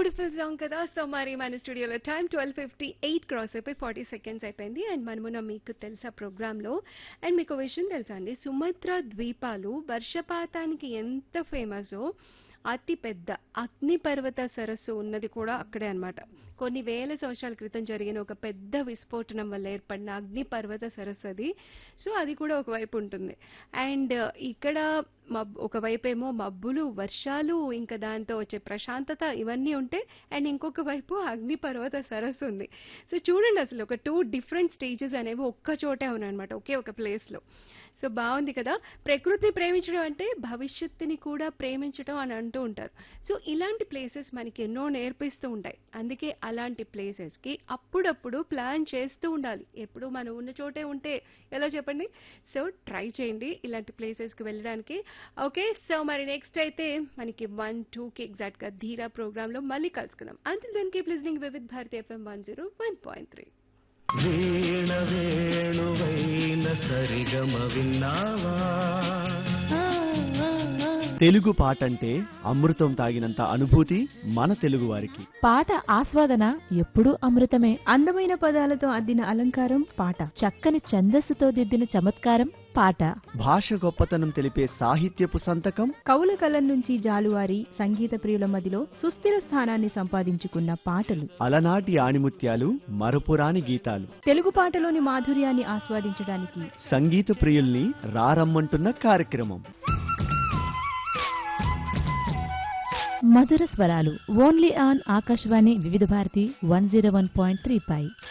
beautiful song కదా so మరి మన స్టూడియోలో time twelve fifty eight cross అయిపోయి ఫార్టీ సెకండ్స్ అయిపోయింది అండ్ మనమున మీకు తెలుసా ప్రోగ్రాంలో అండ్ మీకు విషయం తెలుసా అండి సుమత్ర ద్వీపాలు వర్షపాతానికి ఎంత ఫేమసో అతి పెద్ద అగ్నిపర్వత సరస్సు ఉన్నది కూడా అక్కడే అన్నమాట కొన్ని వేల సంవత్సరాల క్రితం జరిగిన ఒక పెద్ద విస్ఫోటనం వల్ల ఏర్పడిన అగ్నిపర్వత సరస్సు అది సో అది కూడా ఒకవైపు ఉంటుంది అండ్ ఇక్కడ మబ్ ఒకవైపు ఏమో మబ్బులు వర్షాలు ఇంకా దాంతో వచ్చే ప్రశాంతత ఇవన్నీ ఉంటే అండ్ ఇంకొక వైపు అగ్నిపర్వత సరస్సు ఉంది సో చూడండి అసలు ఒక టూ డిఫరెంట్ స్టేజెస్ అనేవి ఒక్క చోటే ఉన్నాయన్నమాట ఒకే ఒక ప్లేస్లో సో బాగుంది కదా ప్రకృతిని ప్రేమించడం అంటే భవిష్యత్తుని కూడా ప్రేమించడం అని అంటూ ఉంటారు సో ఇలాంటి ప్లేసెస్ మనకి ఎన్నో నేర్పిస్తూ ఉంటాయి అందుకే అలాంటి ప్లేసెస్కి అప్పుడప్పుడు ప్లాన్ చేస్తూ ఉండాలి ఎప్పుడు మనం ఉన్న చోటే ఉంటే ఎలా చెప్పండి సో ట్రై చేయండి ఇలాంటి ప్లేసెస్కి వెళ్ళడానికి ఓకే సో మరి నెక్స్ట్ అయితే మనకి వన్ టూకి ఎగ్జాక్ట్గా ధీరా ప్రోగ్రాంలో మళ్ళీ కలుసుకుందాం until then keep listening with Bharati FM one zero one point three వీణ వేణువైన సరిగమ విన్నావా తెలుగు పాట అంటే అమృతం తాగినంత అనుభూతి మన తెలుగు వారికి పాట ఆస్వాదన ఎప్పుడూ అమృతమే అందమైన పదాలతో అద్దిన అలంకారం పాట చక్కని ఛందస్సుతో దిద్దిన చమత్కారం పాట భాష గొప్పతనం తెలిపే సాహిత్యపు సంతకం కవుల కలం నుంచి జాలువారి సంగీత ప్రియుల మదిలో సుస్థిర స్థానాన్ని సంపాదించుకున్న పాటలు అలనాటి ఆణిముత్యాలు మరపురాని గీతాలు తెలుగు పాటలోని మాధుర్యాన్ని ఆస్వాదించడానికి సంగీత ప్రియుల్ని రారమ్మంటున్న కార్యక్రమం మధుర స్వరాలు only on Akashvani Vividh Bharati one zero one point three pi